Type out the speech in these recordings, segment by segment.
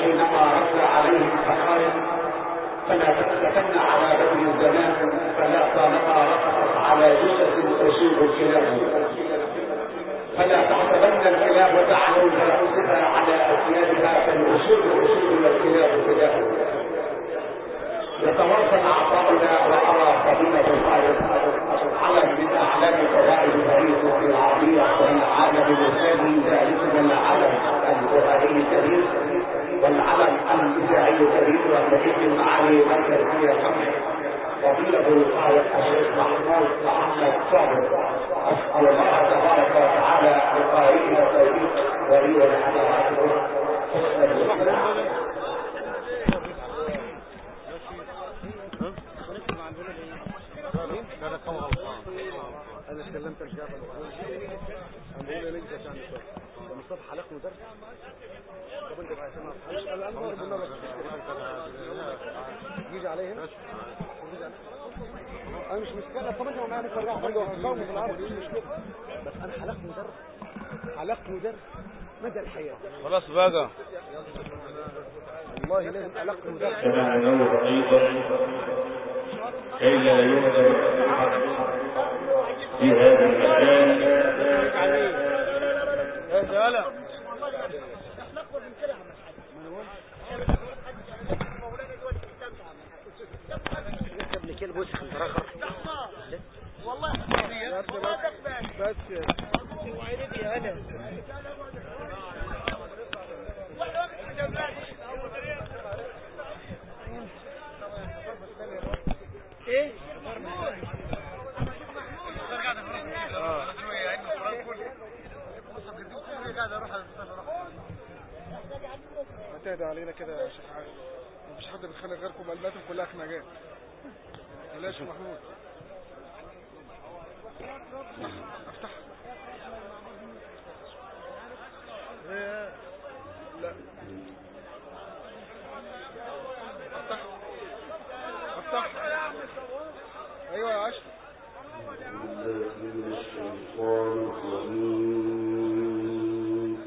حينما رد عليهم فقال فلا تختفن على بدر الزمان فلا طالما رقصت على جثث تصيب الكلاب فلا تحسبن الكلاب تعلو برأسها على أسنادها فالأسود أسود والكلاب كلاب يتواصل عطاؤنا وأرى فضيلة الخالق علم من أعلام فوائد باريس في العربية والعالم الثاني ذلك العلم القرآني الكبير والعلم الإذاعي الكبير والذي المعاني والتربية خمس فضيلة الخالق الشيخ محمود محمد صابر أسأل الله تبارك وتعالى القارئ والتوفيق ولي الحضارات انا اتكلمت الجابل انا بقول لك انت عشان مصطفى حلق مدرس طب انت بقى سمع الان ضرب النبض يجي عليه هنا انا مش مشكله طب انت معايا نفرع عنده قوم في العرض مش مشكله بس انا حلقت مدرس حلقت مدرس مدى الحياه خلاص بقى والله لازم حلقت مدرس كما نوه أيضا كي لا يهدر في هذا المكان يا جلال ابن كلب وسخ الفراخر بس هتهدى علينا كده يا شيخ علي مفيش حد بيتخانق غيركم قلباتهم كلها خناجات بلاش يا محمود افتح إيه؟ لا افتح افتح ايوه يا عشر من الشيطان الرجيم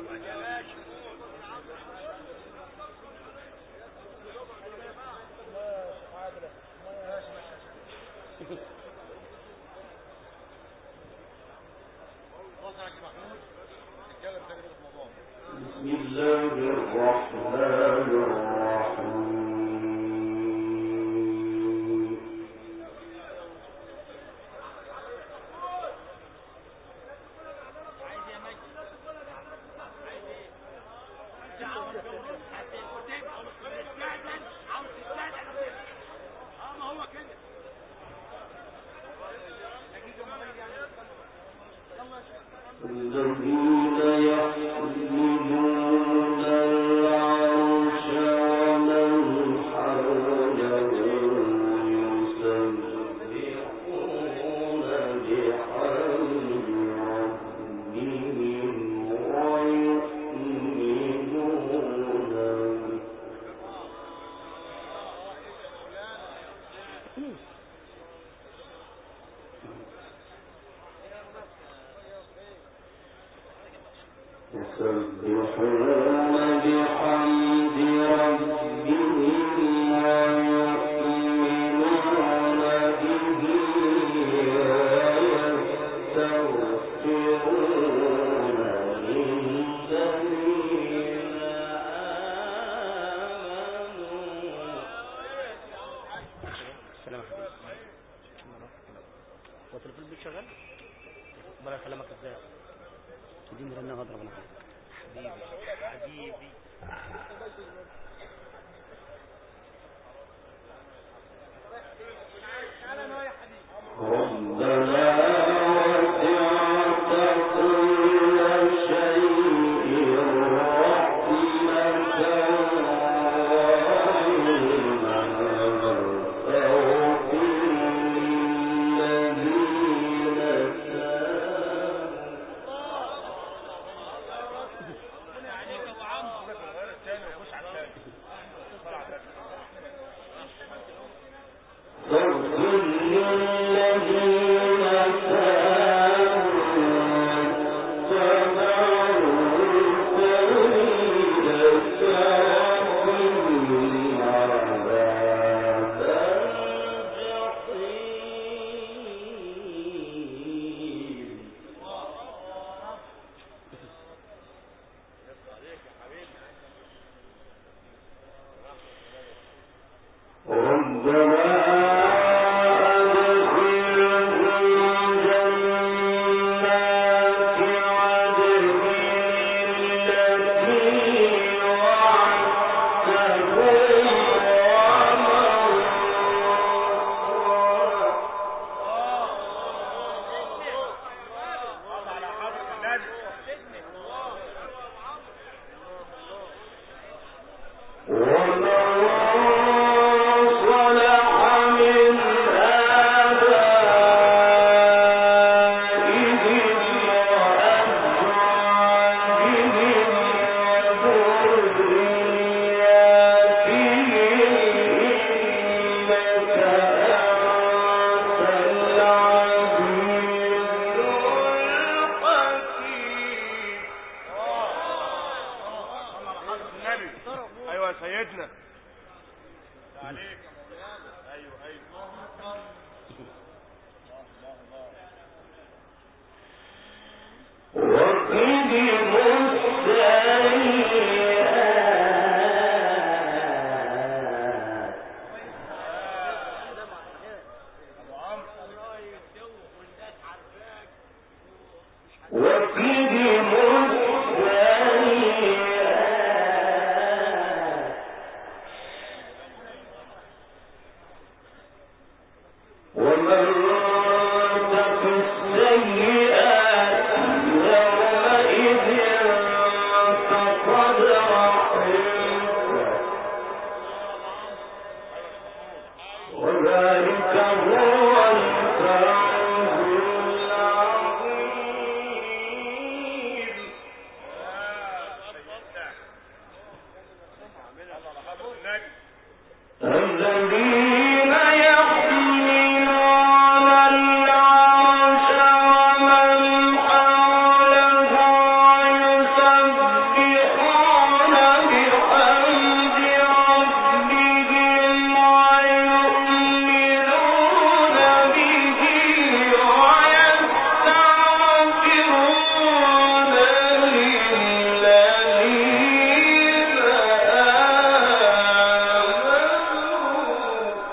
بسم الله الرحمن الرحيم الذين يحملون العرش ومن حوله يسبحون بحمد ربهم ويؤمنون به يسبحون بحمد ربهم ويؤمنون به ويستغفرون للذين آمنوا السلام عليكم هو تليفون البيت شغال؟ بلا كلامك ازاي؟ اديني رنة واضرب انا حبيبي حبيبي ربنا وسعت كل شيء رحمة وعلما فاغفر للذين تابوا سيدنا عليك ايوه ايوه وقهم السيئات ابو عمرو وقهم السيئات ومن تك السيئات يومئذ فقد رحمته وذلك هو الفوز العظيم الذين يحملون العرش ومن حوله يسبحون بحمد ربهم ويؤمنون به ويستغفرون للذين آمنوا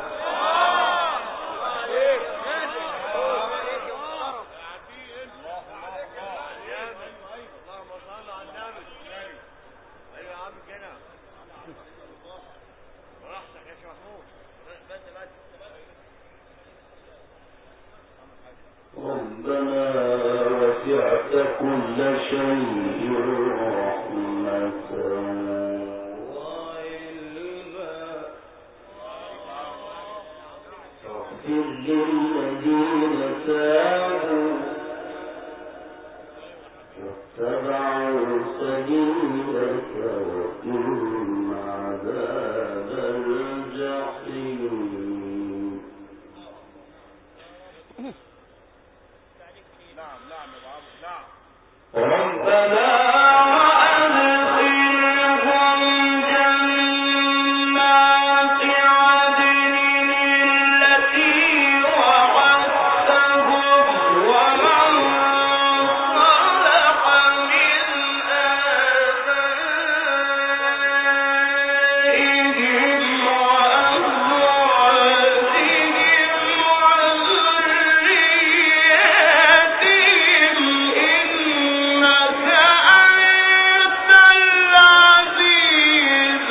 اللهم صل على النبي ايوه يا عم كده براحتك يا شيخ محمود بس بس ربنا وسعت كل شيء رحمة وعلما فاغفر للذين تابوا واتبعوا سبيلك وقهم عذاب الجحيم نعم نعم يا ابو عمرو نعم ربنا وأدخلهم جنات عدن التي وعدتهم ومن صلح من آبائهم وأزواجهم وذرياتهم إنك أنت العزيز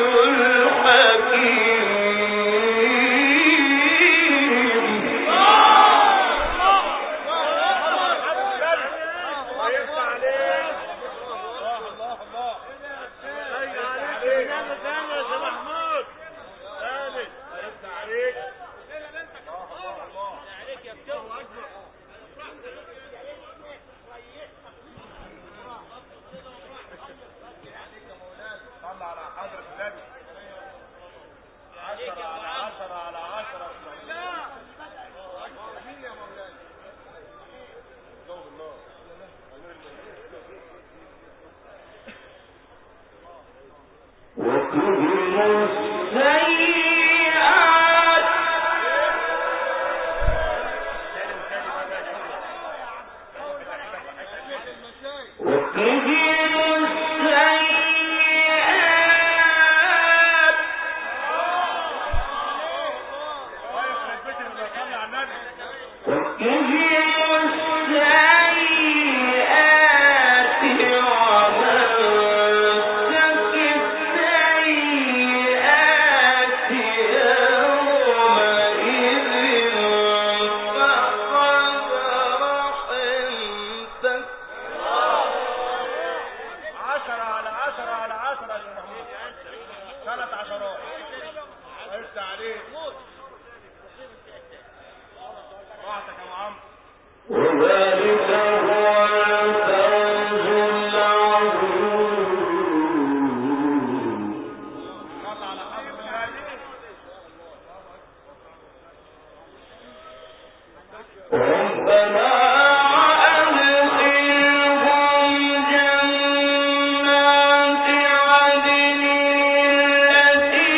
الحكيم ويفتح عليك الله الله الله ايوه عليك ثاني ثاني يا شيخ محمود ثاني ويفتح عليك الله الله الله عليك يا الله اكبر صل على حضرة النبي عشرة على عشرة على عشرة مين يا مولانا زود النار أمير المؤمنين وقهم السيئات وقهم السيئات وقهم السيئات ومن تك السيئات يومئذ فقد رحمته عشرة على عشرة على عشرة يا محمود ثلاث عشرات وقفت عليك راحتك يا معمر وذلك هو الفوز العظيم صل على حضرة النبي ربنا وأدخلهم جنات عدن التي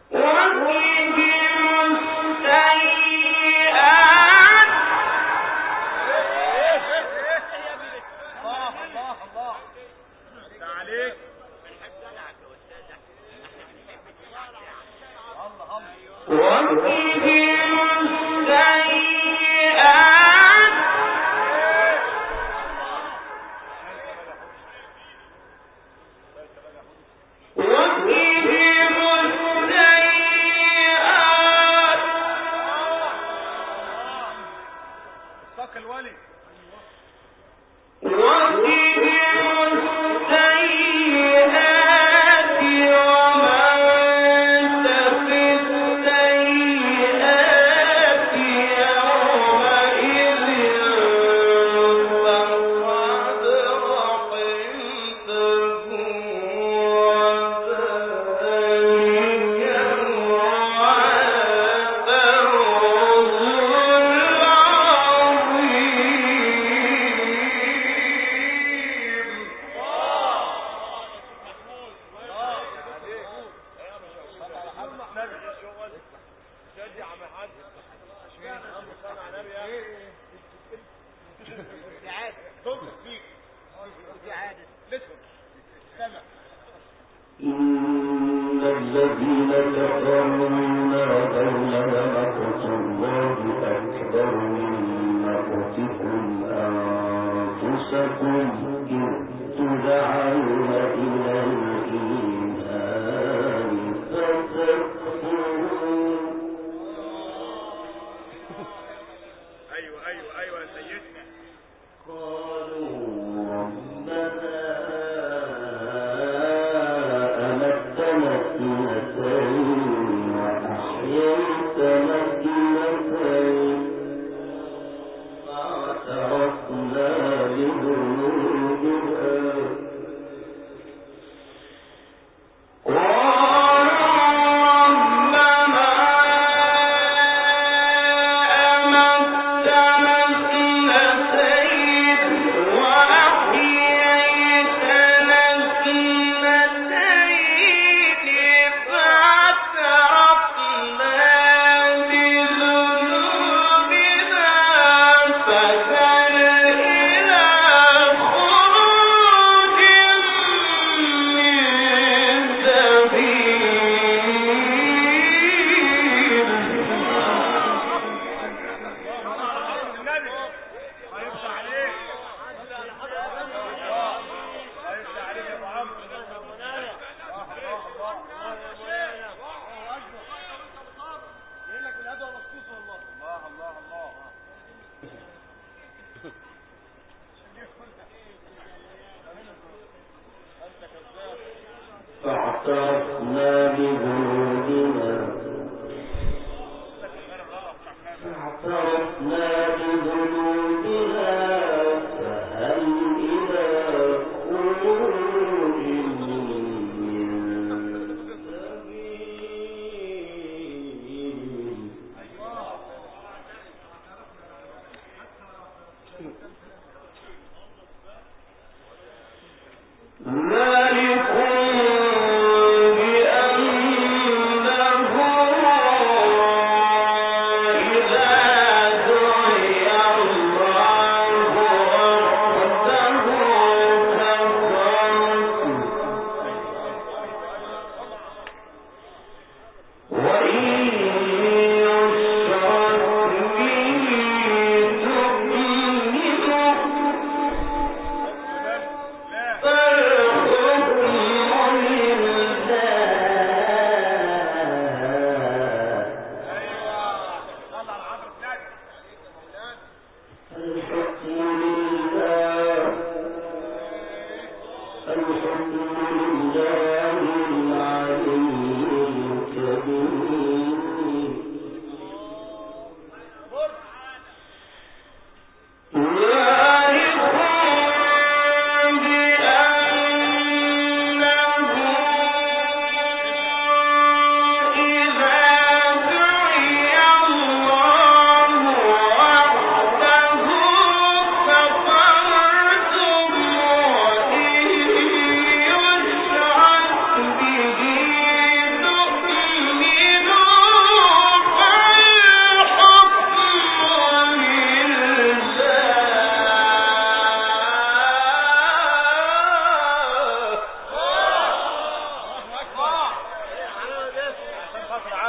الله الله الله ده عليك الله الله صك الولي شادي عم حاج اشمعنى النبي صلى على النبي يا دي عادة تنطق فيك دي عادة لسه سمع إن الذين كفروا ينادون لمقت الله أكبر من مقتكم أنفسكم إذ تدعون إلى الإيمان فتكفرون ايوه ايوه ايوه يا سيدنا قالوا ربنا أمتنا اثنتين وأحييتنا اثنتين فاعترفنا بذنوبنا النبي هيفتح عليك هيفتح عليك يا ابو عمرو الله الله جاي لك الهدوء مخصوص والله الله الله الله انت كذاب فاعترفنا بذنوبنا فاعترفنا بذنوبنا فهل إلى خروج من سبيل ذلكم بأنه إذا دعي الله وحده كفرتم وإن يشرك به تؤمنوا لا ايوه طلع العبر الثاني الحكم لله الحكم لله العلي الكبير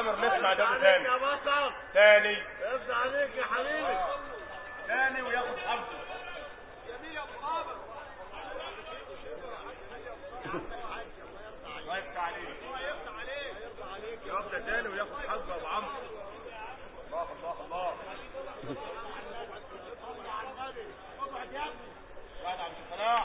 عامر نسمع ده تاني يا بطل تاني افزع عليك يا حبيبي تاني وياخد حظه الله يفتح عليك يبدا تاني وياخد حظه يا ابو عمرو الله الله الله بعد عبد الفلاح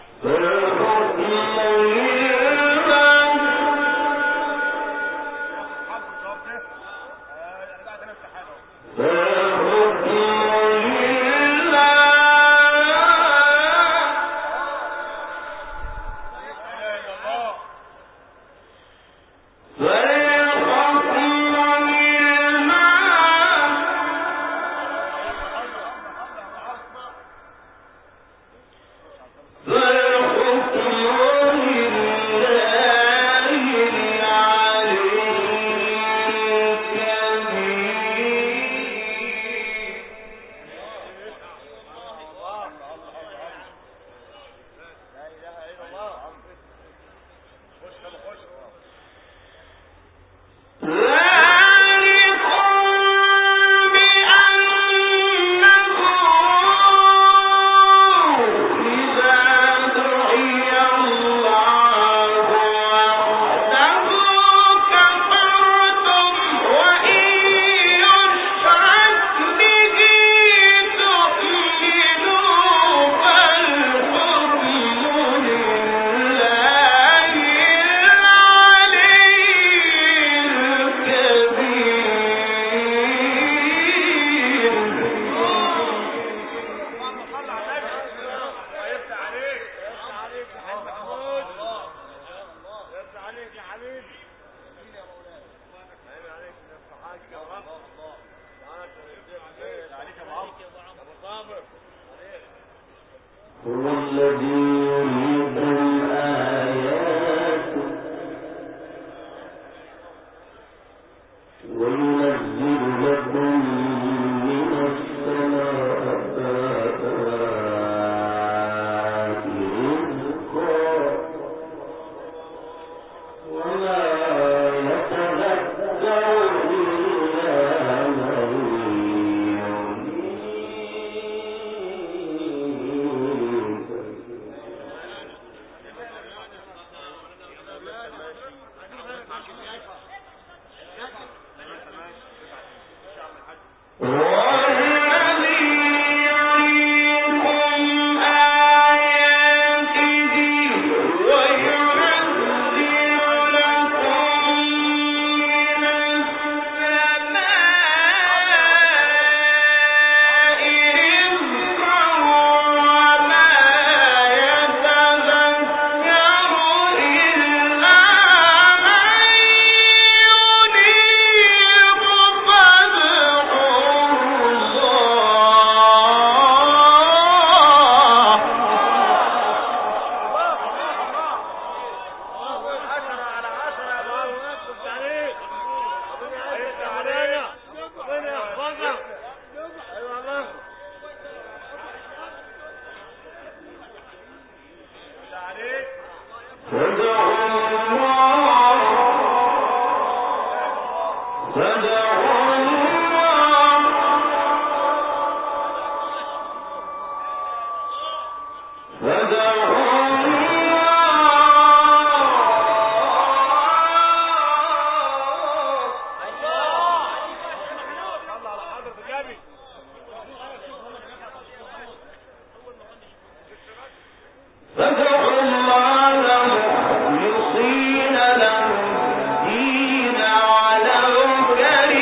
ياخد حظه الجواب ده آه، انا بعد انا امتحان اهو لا اله الا الله لا اله الا الله خش يلا خش اللهم صل على النبي الله يفتح عليك افزع عليك يا حاج محمود افزع عليك يا حبيبي عيب عليك يا ابو حاج يا رب عليك يا ابو عمرو ابو صابر هو الذي يريكم آياته وينزل لكم من السماء رزقا وما يتذكر إلا من ينيب والذي يريكم آياته وينزل لكم من السماء رزقا وما يتذكر إلا من ينيب فادعوا الله عشرة على عشرة يا ابو عمرو افزع عليك ربنا يعزك علينا ربنا يحفظك ايوه الله يفتح عليك فادعوا الله فادعوا الله فادعوا الله صل على حضرة النبي فادعوا الله مخلصين له الدين ولو كره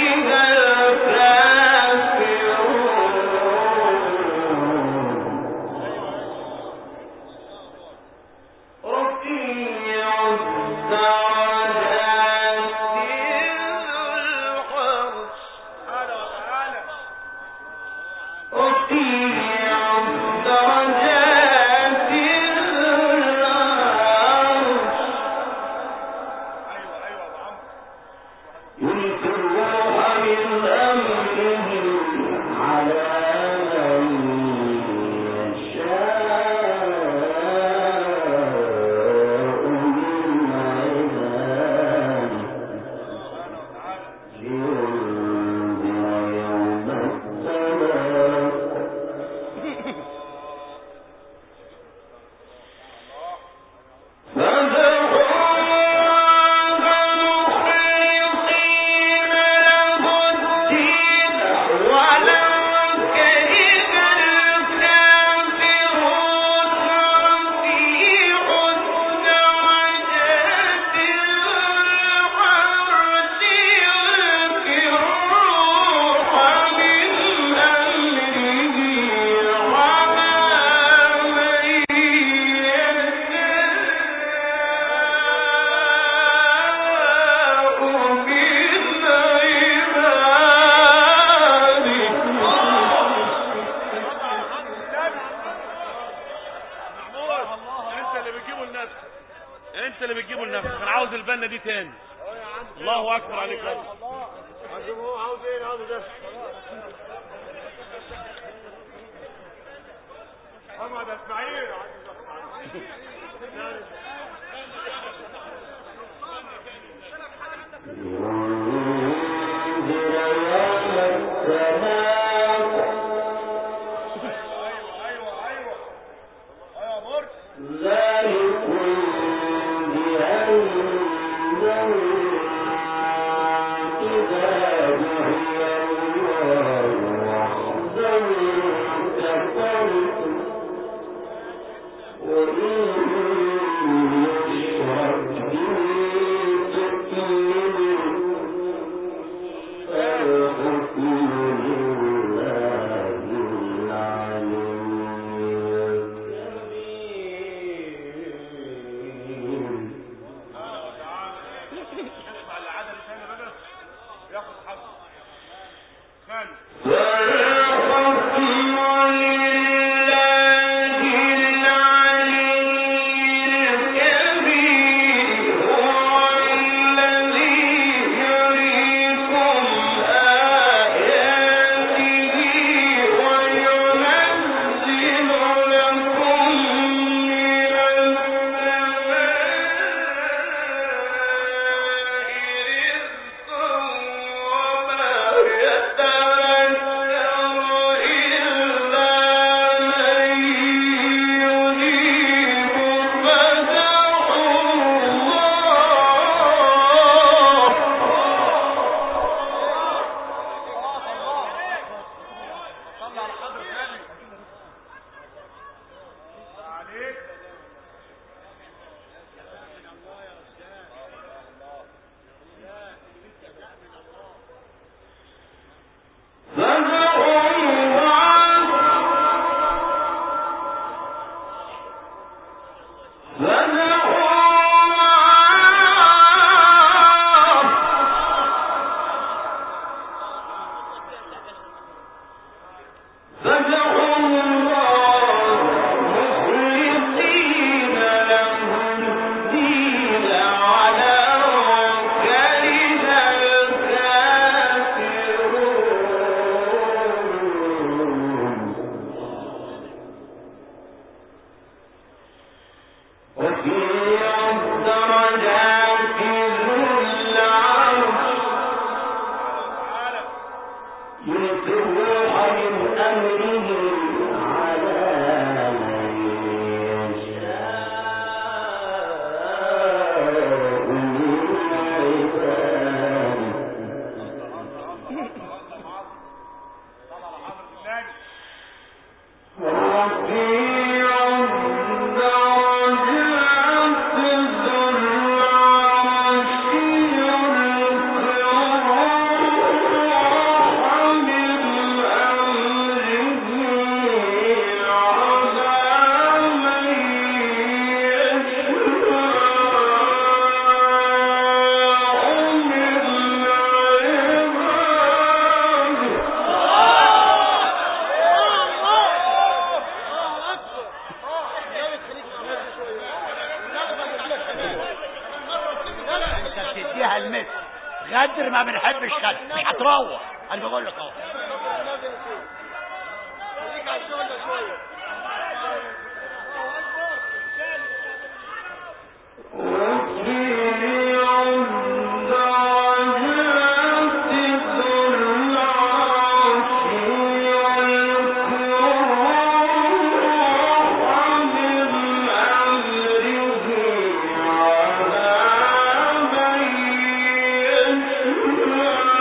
تاني الله اكبر عليك يا رب. عايز هو عاوز ايه عاوز ده محمد اسماعيل ايوه ايوه ايوه ايوه مرت اسمع اللي عدل ثاني بقى ياخد حقه ثاني عليك تعالى طلع على حضرة النبي انت بتديها المثل غدر ما بنحبش غدر مش هتروح انا بقول لك اهو خليك على الشغل ده شويه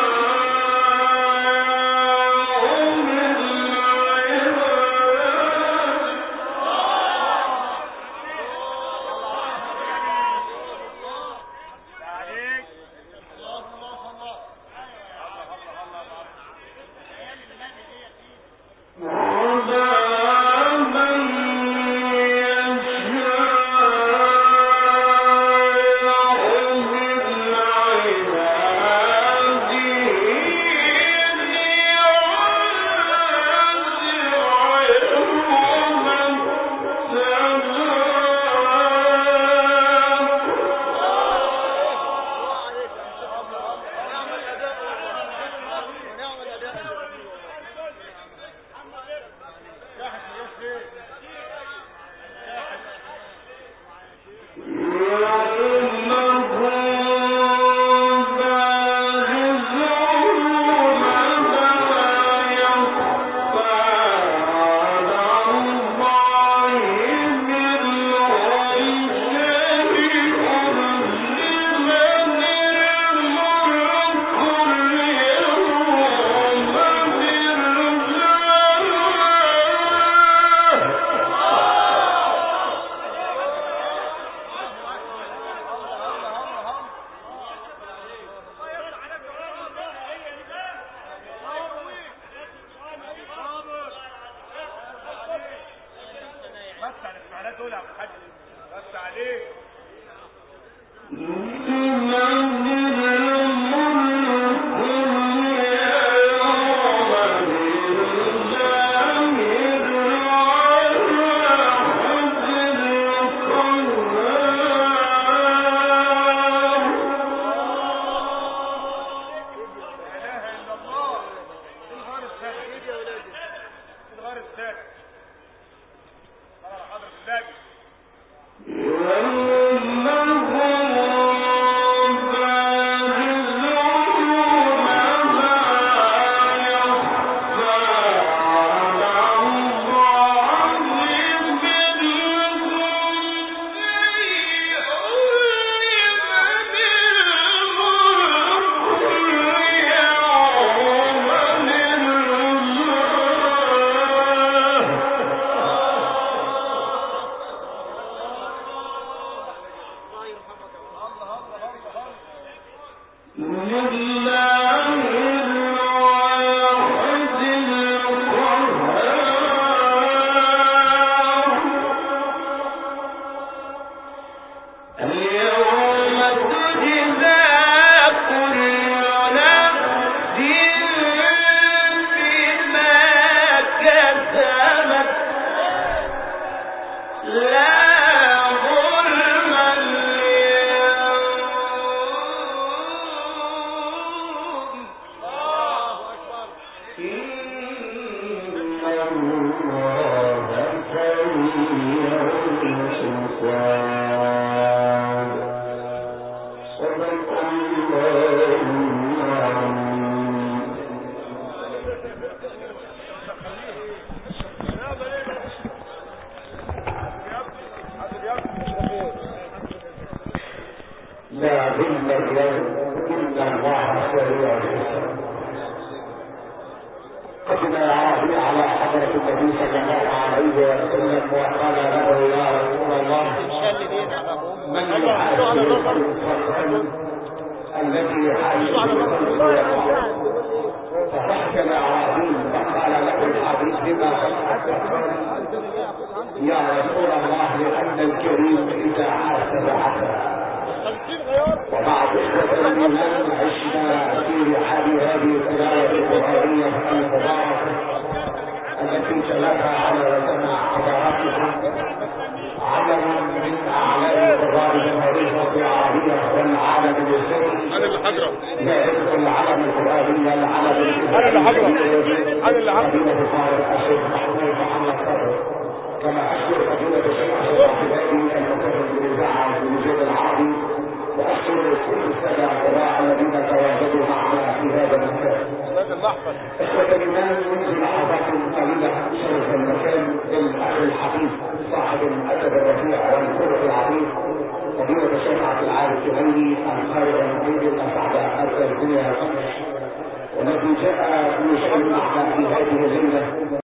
Oh, لا ظل اليوم إلا الله سريع الحساب قدم العربي على حضرة النبي صلى الله عليه وسلم وقال له يا رسول الله من يحاسب الفرد الذي يحاسب فضحك الاعرابي فقال له الحبيب بما يا رسول الله لان الكريم اذا حاسب عفا وبعض إخوة الإيمان عشنا في رحاب هذه التلاوة القرآنية المباركة التي تلاها على وسمع حضاراتكم علم من أعلام قرآن المريضة العربية والعالم الإسلامي انا اللي هجرب ذلك العلم القرآني العلم أنا اللي هجرب. أنا اللي هجرب. فضيلة صاحب الشيخ محمود محمد صدر كما أشكر فضيلة الشيخ أشرف عبدالله المنتخب بالإذاعة في الوجود العربي وأشكر كل السادة القراء الذين تواجدوا معنا في هذا المكان لازم نحفظ إخوة الإيمان منذ لحظات قليلة شرف المكان للأخ الحبيب صاحب الأدب الرفيع والخلق العظيم فضيلة الشيخ عبد العال الجهيني القارئ المعيد الأسعد أرسل الدنيا والذي جاء ليشارك معنا في هذه الليلة